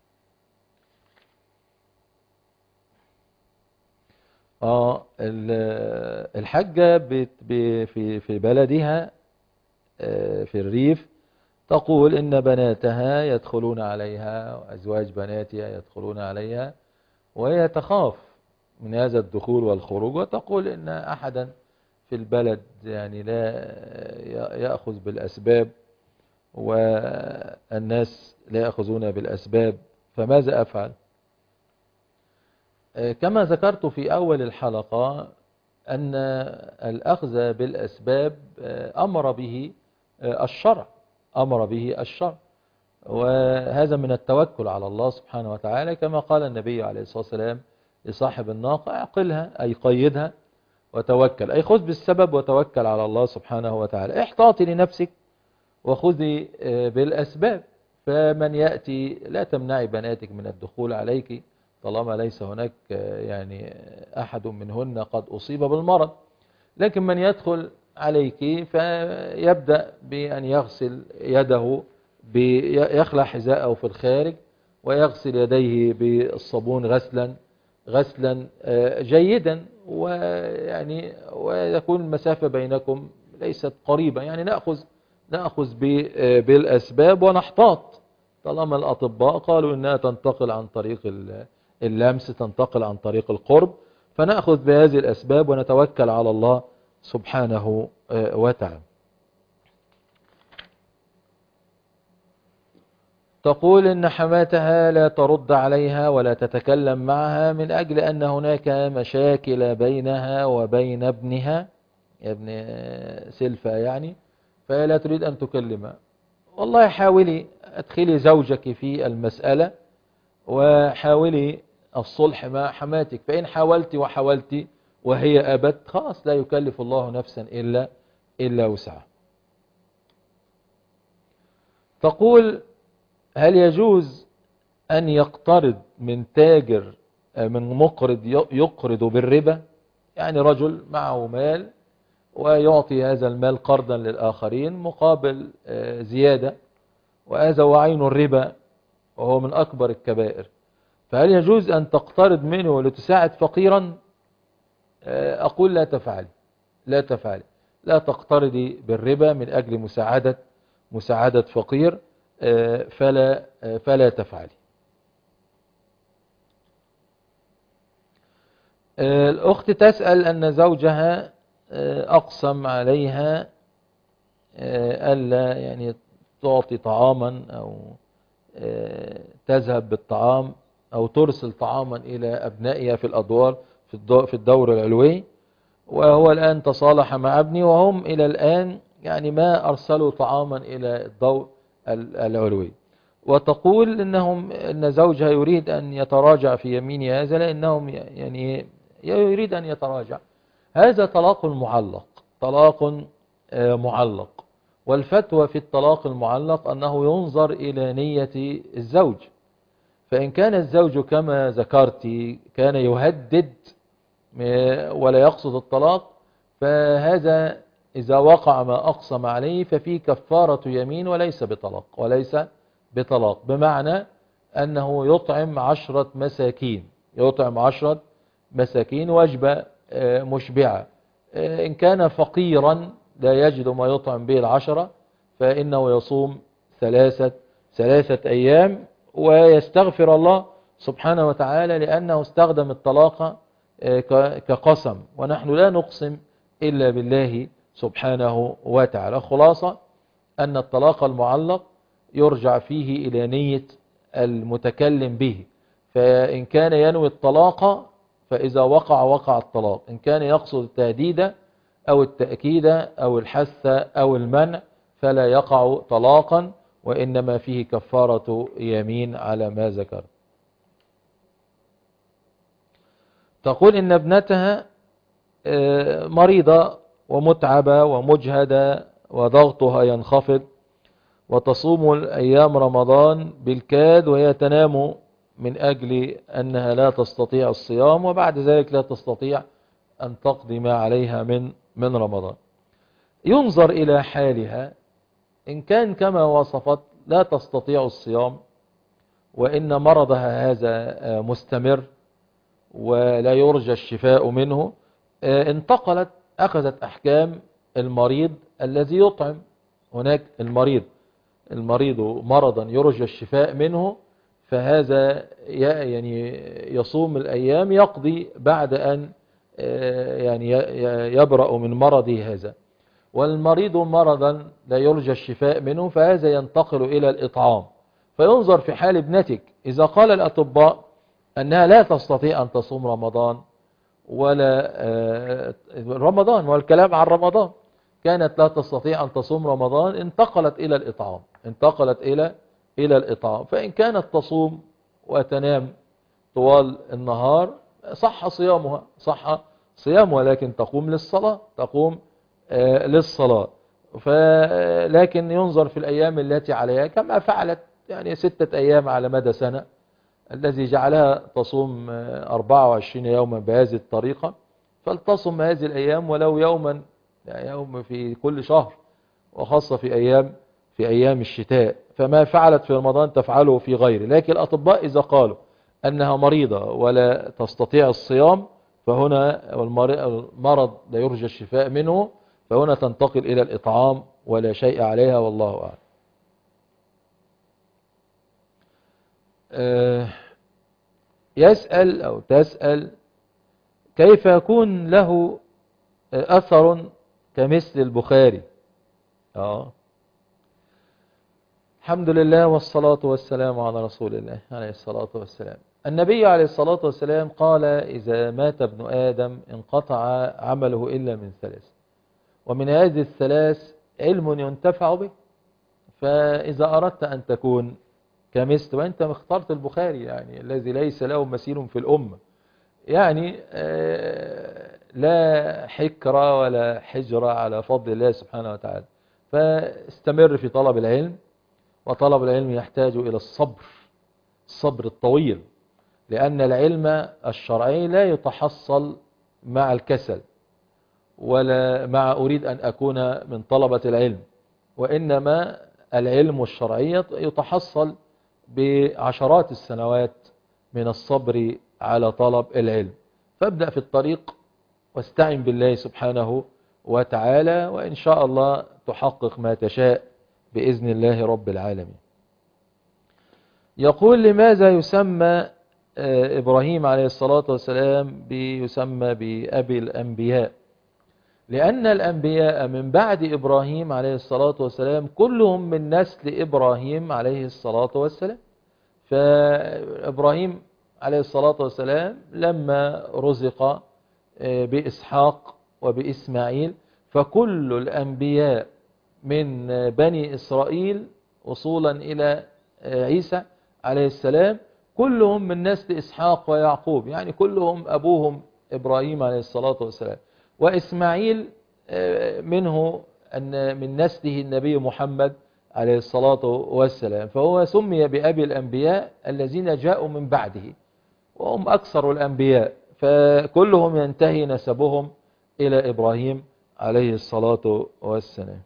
اه ال- الحاجة بت ب- في في بلدها آه، في الريف تقول إن بناتها يدخلون عليها وأزواج بناتها يدخلون عليها وهي تخاف من هذا الدخول والخروج وتقول إن أحدا في البلد يعني لا ي- يأخذ بالأسباب والناس لا يأخذون بالأسباب فماذا أفعل آه، كما ذكرت في أول الحلقة أن الأخذ بالأسباب آه، أمر به آه، الشرع أمر به الشرع وهذا من التوكل على الله سبحانه وتعالى كما قال النبي عليه الصلاة والسلام لصاحب الناقة اعقلها أي قيدها وتوكل أي خذ بالسبب وتوكل على الله سبحانه وتعالى احتاطي لنفسك وخذي آه، بالأسباب فمن يأتي لا تمنعي بناتك من الدخول عليك طالما ليس هناك آه، يعني أحد منهن قد أصيب بالمرض لكن من يدخل عليك فيبدأ بأن يغسل يده بي- يخلع حذاءه في الخارج ويغسل يديه بالصابون غسلا غسلا آه، جيدا ويعني ويكون المسافة بينكم ليست قريبة يعني نأخذ نأخذ ب- آه، بالأسباب ونحتاط طالما الأطباء قالوا إنها تنتقل عن طريق ال- اللمس تنتقل عن طريق القرب فنأخذ بهذه الأسباب ونتوكل على الله سبحانه آه، وتعالى تقول إن حماتها لا ترد عليها ولا تتكلم معها من أجل أن هناك مشاكل بينها وبين ابنها ابن سلفى يعني فهي لا تريد أن تكلمها والله حاولي أدخلي زوجك في المسألة وحاولي الصلح مع حماتك فإن حاولت وحاولت وهي أبت خلاص لا يكلف الله نفسا إلا إلا وسعها تقول هل يجوز أن يقترض من تاجر آه، من مقرض ي- يقرض بالربا يعني رجل معه مال ويعطي هذا المال قرضا للآخرين مقابل آه، زيادة وهذا هو عين الربا وهو من أكبر الكبائر فهل يجوز أن تقترض منه لتساعد فقيرا آه، أقول لا تفعلي لا تفعلي لا تقترضي بالربا من أجل مساعدة مساعدة فقير آه، فلا آه، فلا تفعلي آه، الأخت تسأل أن زوجها آه، أقسم عليها آه، ألا يعني تعطي طعاما أو آه، تذهب بالطعام أو ترسل طعاما إلى أبنائها في الأدوار في الدو- في الدور العلوي وهو الآن تصالح مع ابني وهم إلى الآن يعني ما أرسلوا طعاما إلى الدور ال- العلوي وتقول إنهم إن زوجها يريد أن يتراجع في يمين هذا لأنهم ي- يعني يريد أن يتراجع هذا طلاق معلق طلاق آه، معلق والفتوى في الطلاق المعلق أنه ينظر إلى نية الزوج فإن كان الزوج كما ذكرت كان يهدد م- ولا يقصد الطلاق فهذا إذا وقع ما أقسم عليه ففي كفارة يمين وليس بطلاق وليس بطلاق بمعنى أنه يطعم عشرة مساكين يطعم عشرة مساكين وجبة آه، مشبعة آه، إن كان فقيرا لا يجد ما يطعم به العشرة فإنه يصوم ثلاثة ثلاثة أيام ويستغفر الله سبحانه وتعالى لأنه استخدم الطلاق آه، ك- كقسم ونحن لا نقسم إلا بالله سبحانه وتعالى خلاصة أن الطلاق المعلق يرجع فيه إلى نية المتكلم به فإن كان ينوي الطلاق فإذا وقع وقع الطلاق إن كان يقصد التهديد أو التأكيد أو الحث أو المنع فلا يقع طلاقا وإنما فيه كفارة يمين على ما ذكر تقول إن ابنتها آه، مريضة ومتعبة ومجهدة وضغطها ينخفض وتصوم الأيام رمضان بالكاد وهي تنام من أجل أنها لا تستطيع الصيام وبعد ذلك لا تستطيع أن تقضي ما عليها من من رمضان ينظر إلى حالها إن كان كما وصفت لا تستطيع الصيام وإن مرضها هذا آه، مستمر ولا يرجى الشفاء منه آه، انتقلت أخذت أحكام المريض الذي يطعم هناك المريض المريض مرضا يرجى الشفاء منه فهذا ي- يعني يصوم الأيام يقضي بعد أن آه، يعني ي- ي- يبرأ من مرضه هذا والمريض مرضا لا يرجى الشفاء منه فهذا ينتقل إلى الإطعام فينظر في حال ابنتك إذا قال الأطباء أنها لا تستطيع أن تصوم رمضان ولا آه، رمضان والكلام عن رمضان كانت لا تستطيع أن تصوم رمضان انتقلت إلى الإطعام انتقلت إلى إلى الإطعام فإن كانت تصوم وتنام طوال النهار صح صيامها صح صيامها لكن تقوم للصلاة تقوم آه، للصلاة فلكن ينظر في الأيام التي عليها كما فعلت يعني ستة أيام على مدى سنة الذي جعلها تصوم آه، 24 يوما بهذه الطريقة فلتصم هذه الأيام ولو يوما يعني يوم في كل شهر وخاصة في أيام في أيام الشتاء فما فعلت في رمضان تفعله في غيره لكن الأطباء إذا قالوا أنها مريضة ولا تستطيع الصيام فهنا المر- المرض لا يرجى الشفاء منه فهنا تنتقل إلى الإطعام ولا شيء عليها والله أعلم آه، يسأل أو تسأل كيف يكون له أثر كمثل البخاري آه. الحمد لله والصلاة والسلام على رسول الله عليه الصلاة والسلام النبي عليه الصلاة والسلام قال إذا مات ابن آدم انقطع عمله إلا من ثلاث ومن هذه الثلاث علم ينتفع به فإذا أردت أن تكون كمثل وأنت اخترت البخاري يعني الذي ليس له مثيل في الأمة يعني آه، لا حكر ولا حجر على فضل الله سبحانه وتعالى فاستمر في طلب العلم وطلب العلم يحتاج إلى الصبر الصبر الطويل لأن العلم الشرعي لا يتحصل مع الكسل ولا مع أريد أن أكون من طلبة العلم وإنما العلم الشرعي يتحصل بعشرات السنوات من الصبر على طلب العلم فابدأ في الطريق واستعن بالله سبحانه وتعالى وإن شاء الله تحقق ما تشاء بإذن الله رب العالمين يقول لماذا يسمى آه، إبراهيم عليه الصلاة والسلام بيسمى بأبي الأنبياء لأن الأنبياء من بعد إبراهيم عليه الصلاة والسلام كلهم من نسل إبراهيم عليه الصلاة والسلام فإبراهيم عليه الصلاة والسلام لما رزق آه، بإسحاق وبإسماعيل فكل الأنبياء من بني إسرائيل وصولا إلى آه، عيسى عليه السلام كلهم من نسل إسحاق ويعقوب يعني كلهم أبوهم إبراهيم عليه الصلاة والسلام وإسماعيل آه، منه أن من نسله النبي محمد عليه الصلاة والسلام فهو سمي بأبي الأنبياء الذين جاءوا من بعده وهم أكثر الأنبياء فكلهم ينتهي نسبهم إلى إبراهيم عليه الصلاة والسلام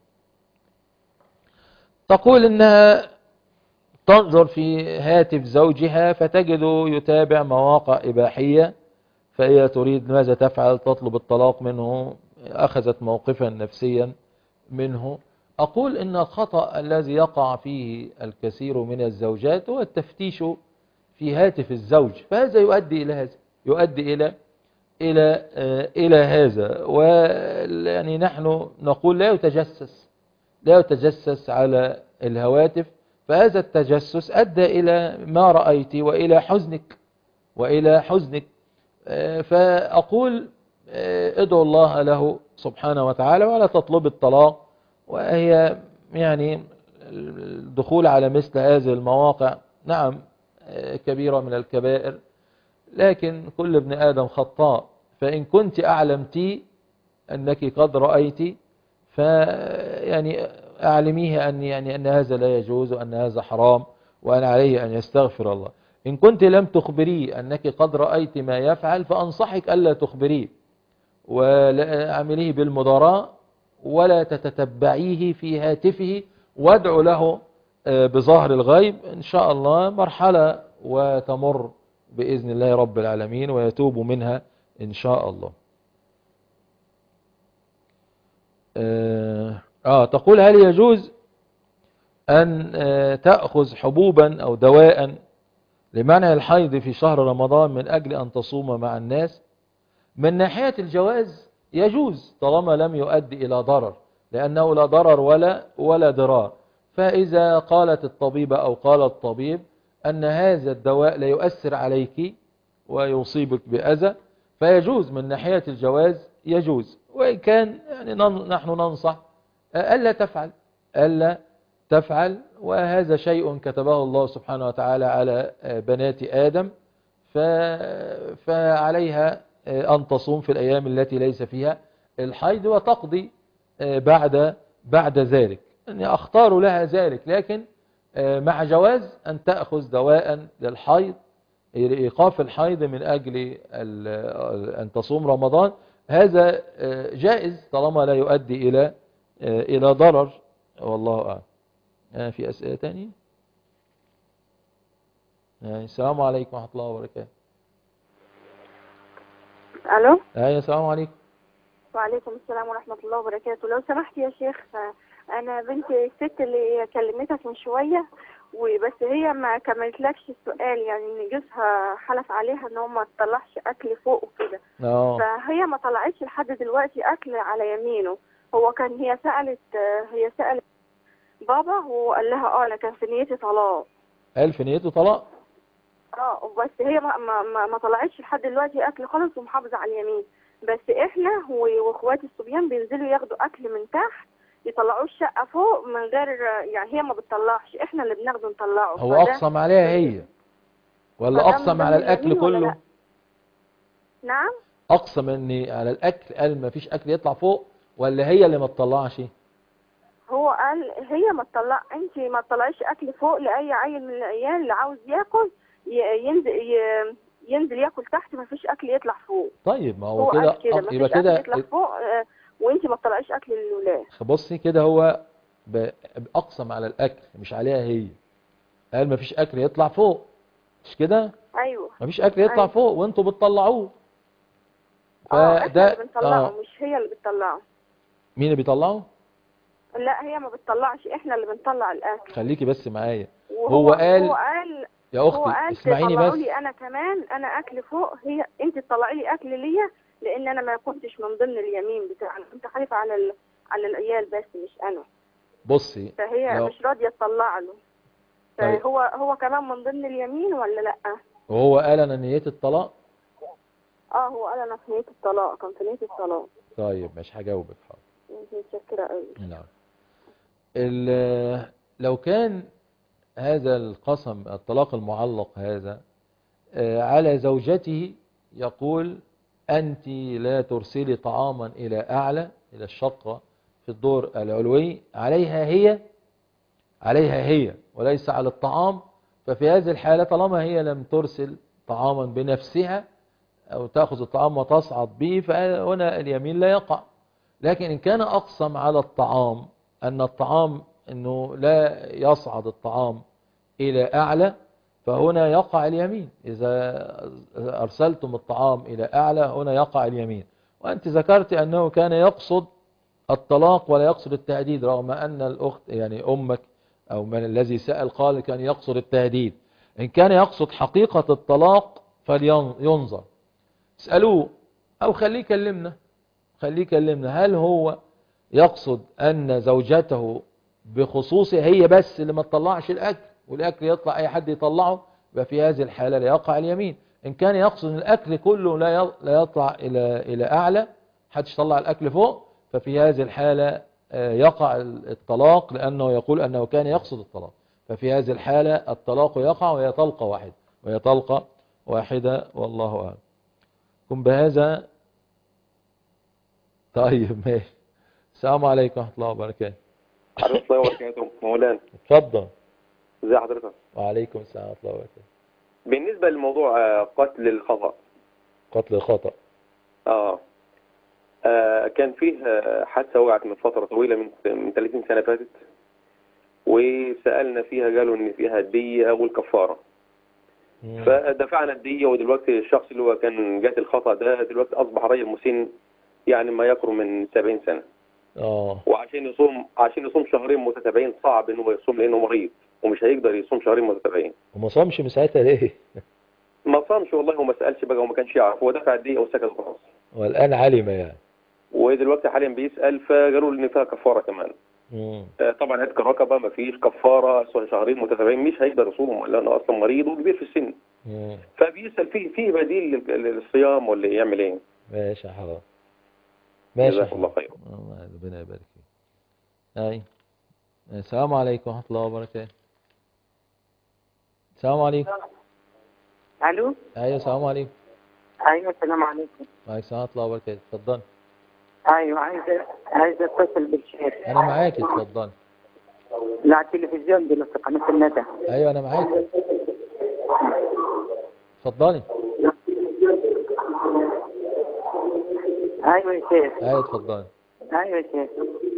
تقول إنها تنظر في هاتف زوجها فتجد يتابع مواقع إباحية فهي تريد ماذا تفعل تطلب الطلاق منه أخذت موقفا نفسيا منه أقول إن الخطأ الذي يقع فيه الكثير من الزوجات هو التفتيش في هاتف الزوج فهذا يؤدي إلى هذا يؤدي إلى إلى آه، إلى هذا ويعني نحن نقول لا يتجسس لا يتجسس على الهواتف فهذا التجسس أدى إلى ما رأيت وإلى حزنك وإلى حزنك آه، فأقول آه، ادعو الله له سبحانه وتعالى ولا تطلب الطلاق وهي يعني الدخول على مثل هذه المواقع نعم آه، كبيرة من الكبائر لكن كل ابن آدم خطاء فإن كنت أعلمتي أنك قد رأيت فيعني أعلميه أن, يعني أن هذا لا يجوز وأن هذا حرام وأن عليه أن يستغفر الله إن كنت لم تخبريه أنك قد رأيت ما يفعل فأنصحك ألا تخبريه وعمليه بالمضاراة ولا تتتبعيه في هاتفه وادعو له آه، بظهر الغيب إن شاء الله مرحلة وتمر بإذن الله رب العالمين ويتوب منها إن شاء الله آه, آه تقول هل يجوز أن آه تأخذ حبوبا أو دواء لمنع الحيض في شهر رمضان من أجل أن تصوم مع الناس من ناحية الجواز يجوز طالما لم يؤدي إلى ضرر لأنه لا ضرر ولا ولا ضرار فإذا قالت الطبيبة أو قال الطبيب أن هذا الدواء لا يؤثر عليك ويصيبك بأذى فيجوز من ناحية الجواز يجوز وإن كان يعني نحن ننصح ألا تفعل ألا تفعل وهذا شيء كتبه الله سبحانه وتعالى على بنات آدم فعليها أن تصوم في الأيام التي ليس فيها الحيض وتقضي بعد بعد ذلك يعني أختار لها ذلك لكن مع جواز أن تأخذ دواء للحيض إيقاف الحيض من أجل أن تصوم رمضان هذا جائز طالما لا يؤدي إلى إلى ضرر والله أعلم في أسئلة تانية السلام عليكم ورحمة الله وبركاته الو ايوه السلام عليكم وعليكم السلام ورحمة الله وبركاته لو سمحت يا شيخ آه، أنا بنت الست اللي كلمتك من شوية وبس هي ما كملتلكش السؤال يعني إن جوزها حلف عليها إن هو ما تطلعش أكل فوق وكده اه فهي ما طلعتش لحد دلوقتي أكل على يمينه هو كان هي سألت آه، هي سألت بابا وقال لها اه أنا كان في نيتي طلاق قال في نيته طلاق اه بس هي ما ما ما, ما طلعتش لحد دلوقتي اكل خالص ومحافظه على اليمين بس احنا و- واخواتي الصبيان بينزلوا ياخدوا اكل من تحت يطلعوه الشقه فوق من غير يعني هي ما بتطلعش احنا اللي بناخده نطلعه هو فده- اقسم عليها هي ولا فده اقسم من على ضمن الاكل اليمين ولا كله لا؟ نعم اقسم اني على الاكل قال ما فيش اكل يطلع فوق ولا هي اللي ما تطلعش هو قال هي ما تطلع انت ما تطلعيش اكل فوق لاي عيل من العيال اللي عاوز ياكل ي- ينزل ي- ينزل ياكل تحت ما فيش اكل يطلع فوق طيب ما هو هو قال كده كده ما أق- يبقى فيش اكل يطلع كده فوق آه، وانت ما تطلعيش اكل للولاد بصي كده هو ب- اقسم على الاكل مش عليها هي قال ما فيش اكل يطلع فوق مش كده ايوه ما فيش اكل يطلع أيوة. فوق وانتوا بتطلعوه اه احنا فده اللي بنطلعه آه مش هي اللي بتطلعه مين اللي بيطلعه لا هي ما بتطلعش احنا اللي بنطلع الاكل خليكي بس معايا وهو هو قال هو قال يا هو اختي قال اسمعيني تطلعوا بس لي انا كمان انا اكل فوق هي انت تطلعي لي اكل ليا لان انا ما كنتش من ضمن اليمين بتاعنا كنت خايفه على ال... على العيال بس مش انا بصي فهي لو- مش راضيه تطلع له طيب. فهو هو كمان من ضمن اليمين ولا لا وهو قال انا نيتي الطلاق اه هو قال انا في نيه الطلاق كان في نيه الطلاق طيب مش هجاوبك حاضر انت متشكره قوي نعم ال- لو كان هذا القسم الطلاق المعلق هذا آه، على زوجته يقول أنت لا ترسلي طعاما إلى أعلى إلى الشقة في الدور العلوي عليها هي عليها هي وليس على الطعام ففي هذه الحالة طالما هي لم ترسل طعاما بنفسها أو تأخذ الطعام وتصعد به فهنا اليمين لا يقع لكن إن كان أقسم على الطعام أن الطعام أنه لا يصعد الطعام إلى أعلى فهنا يقع اليمين إذا أرسلتم الطعام إلى أعلى هنا يقع اليمين وأنت ذكرت أنه كان يقصد الطلاق ولا يقصد التهديد رغم أن الأخت يعني أمك أو من الذي سأل قال كان يقصد التهديد إن كان يقصد حقيقة الطلاق فلينظر اسألوه أو خليه يكلمنا خليه يكلمنا هل هو يقصد أن زوجته بخصوص هي بس اللي ما تطلعش الأكل والأكل يطلع أي حد يطلعه يبقى في هذه الحالة لا يقع اليمين إن كان يقصد أن الأكل كله لا ي- لا يطلع إلى إلى أعلى حدش يطلع الأكل فوق ففي هذه الحالة آه، يقع الطلاق لأنه يقول أنه كان يقصد الطلاق ففي هذه الحالة الطلاق يقع وهي طلقة واحدة وهي طلقة واحدة والله أعلم كن بهذا طيب ماشي السلام عليكم ورحمة الله وبركاته عليكم السلام وبركاته مولانا اتفضل ازي حضرتك وعليكم السلام ورحمة الله وبركاته بالنسبة لموضوع آه، قتل الخطأ قتل الخطأ اه آه، كان فيه آه، حادثة وقعت من فترة طويلة من من 30 سنة فاتت وسألنا فيها قالوا إن فيها الدية والكفارة فدفعنا الدية ودلوقتي الشخص اللي هو كان جات الخطأ ده دلوقتي أصبح رجل مسن يعني ما يقرب من 70 سنة اه وعشان يصوم عشان يصوم شهرين متتابعين صعب إن هو يصوم لأنه مريض ومش هيقدر يصوم شهرين متتابعين وما صامش من ساعتها ليه ما صامش والله وما سألش بقى وما كانش يعرف هو دفع الدية وسكت خلاص والآن علم يعني ودلوقتي حاليا بيسأل فقالوا له إن فيها كفارة كمان مم. آه، طبعا عتق الرقبة ما فيش كفارة سواء شهرين متتابعين مش هيقدر يصوم لأنه أصلا مريض وكبير في السن مم. فبيسأل فيه فيه بديل لل- للصيام ولا يعمل إيه ماشي يا حرام ماشي جزاك الله خير الله ربنا يبارك فيك اي السلام عليكم ورحمة الله وبركاته السلام عليكم الو ايوه السلام عليكم ايوه السلام عليكم وعليكم السلام ورحمة الله وبركاته اتفضل ايوه عايزه عايزه اتصل بالشيخ انا معاك اتفضل لا على التلفزيون دلوقتي قناه الندى ايوه انا معاك اتفضلي ايوه يا شيخ ايوه اتفضلي ايوه يا شيخ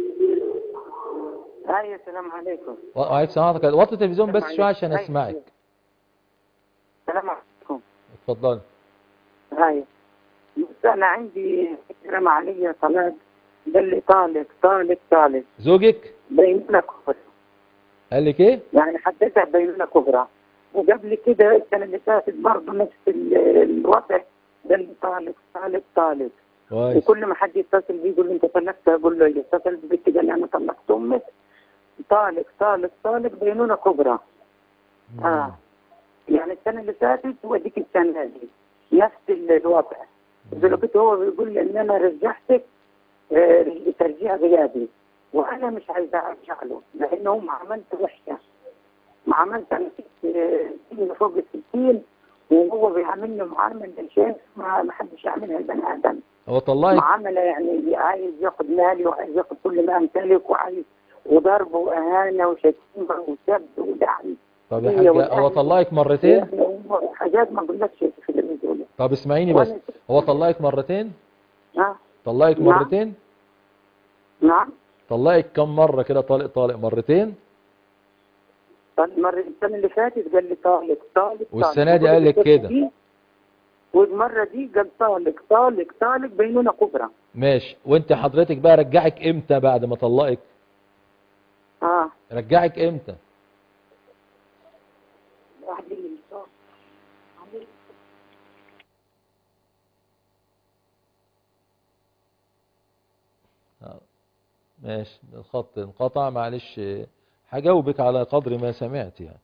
ايوه السلام عليكم وعليكم السلام ورحمة الله وطي التلفزيون بس شوية عشان أيوة. اسمعك السلام عليكم اتفضلي ايوه انا عندي فكره عليا طلاق قال لي طالق طالق طالق زوجك بيننا كبرى قال لك ايه يعني حددها بيننا كبرى وقبل كده السنه اللي فاتت برضه نفس ال- الوضع قال لي طالق طالق طالق كويس وكل ما حد يتصل بيه يقول لي انت طلقت اقول له يتصل ببنتي قال لي انا طلقت امك طالق طالق طالق بينونه كبرى اه يعني السنه اللي فاتت وديك السنه دي نفس ال- الوضع دلوقتي هو بيقول لي ان انا رجعتك آه، ترجيع غيابي وانا مش عايزه ارجع له لان هم عملت وحشه ما عملت انا ست آه، سن فوق الستين وهو بيعاملني معامله شيء ما ما حدش يعملها البني ادم هو طلعك معامله يعني عايز ياخد مالي وعايز ياخد كل ما امتلك وعايز وضرب واهانه وشتيمه وسب ودعم طب يا هي حاجة والأهل. هو طلعك مرتين يعني حاجات ما اقولكش في اللي بيقولوا طب اسمعيني بس وأنا- هو طلعك مرتين اه طلعك نعم. مرتين نعم طلعك كم مرة كده طالق طالق مرتين طيب مرة السنة اللي فاتت قال لي طالق طالق والسنة طالق. دي قال لك كده. دي- والمرة دي قال طالق طالق طالق بينونة كبرى ماشي وانت حضرتك بقى رجعك امتى بعد ما طلقك اه رجعك امتى واحد اللي صار. ماشي الخط انقطع معلش هجاوبك على قدر ما سمعت يعني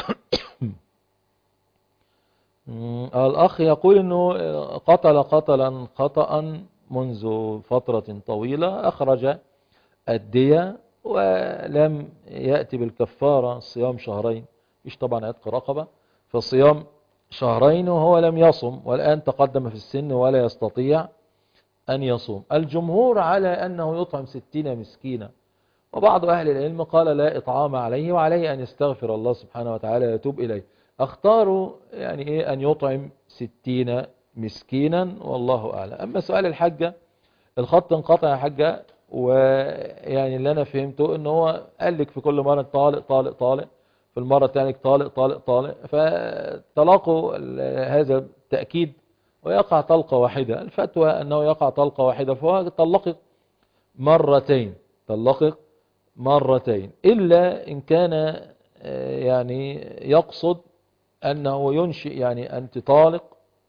مم، الأخ يقول أنه قتل قتلا خطأ منذ فترة طويلة أخرج الدية ولم يأتي بالكفارة صيام شهرين مش طبعا عتق رقبة فصيام شهرين وهو لم يصم والآن تقدم في السن ولا يستطيع أن يصوم الجمهور على أنه يطعم ستين مسكينا وبعض أهل العلم قال لا إطعام عليه وعليه أن يستغفر الله سبحانه وتعالى ويتوب إليه اختاروا يعني إيه أن يطعم ستين مسكينا والله أعلم أما سؤال الحجة الخط انقطع يا حجة ويعني اللي أنا فهمته أنه هو قال لك في كل مرة طالق طالق طالق في المرة الثانية طالق طالق طالق فتلاقوا ال- هذا التأكيد ويقع طلقة واحدة الفتوى أنه يقع طلقة واحدة فهو طلقك مرتين طلقك مرتين إلا إن كان آه، يعني يقصد أنه ينشئ يعني أنت طالق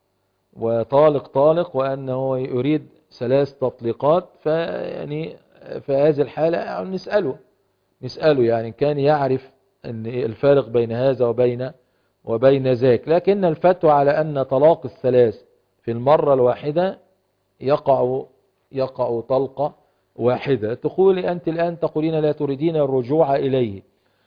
وطالق طالق وأنه يريد ثلاث تطليقات فيعني في هذه الحالة يعني نسأله نسأله يعني كان يعرف أن الفارق بين هذا وبين وبين ذاك لكن الفتوى على أن طلاق الثلاث في المرة الواحدة يقع يقع طلقة واحدة تقولي أنت الآن تقولين لا تريدين الرجوع إليه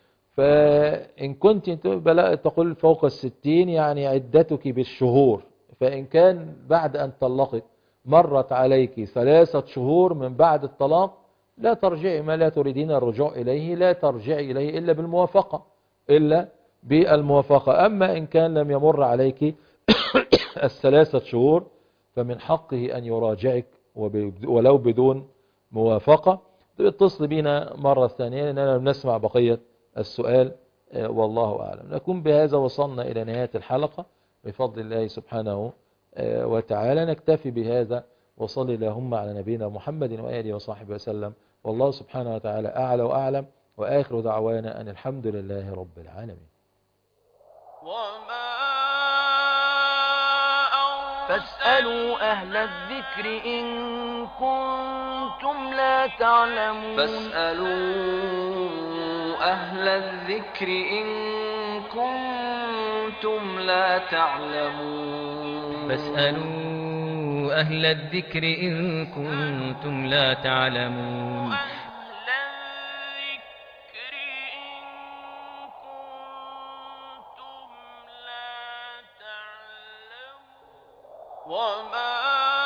فإن كنت بلا تقول فوق الستين يعني عدتك بالشهور فإن كان بعد أن طلقك مرت عليك ثلاثة شهور من بعد الطلاق لا ترجعي ما لا تريدين الرجوع إليه لا ترجعي إليه إلا بالموافقة إلا بالموافقة أما إن كان لم يمر عليك الثلاثة شهور فمن حقه أن يراجعك وب- ولو بدون موافقة اتصل بنا مرة ثانية لأننا لم نسمع بقية السؤال آه، والله أعلم نكون بهذا وصلنا إلى نهاية الحلقة بفضل الله سبحانه آه، وتعالى نكتفي بهذا وصل اللهم على نبينا محمد وآله وصحبه وسلم والله سبحانه وتعالى أعلى وأعلم وآخر دعوانا أن الحمد لله رب العالمين فاسألوا أهل الذكر إن كنتم لا تعلمون فاسألوا أهل الذكر إن كنتم لا تعلمون فاسألوا أهل الذكر إن كنتم لا تعلمون وما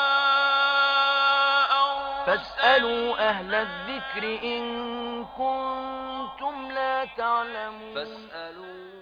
فاسألوا أهل الذكر إن كنتم لا تعلمون فاسألوا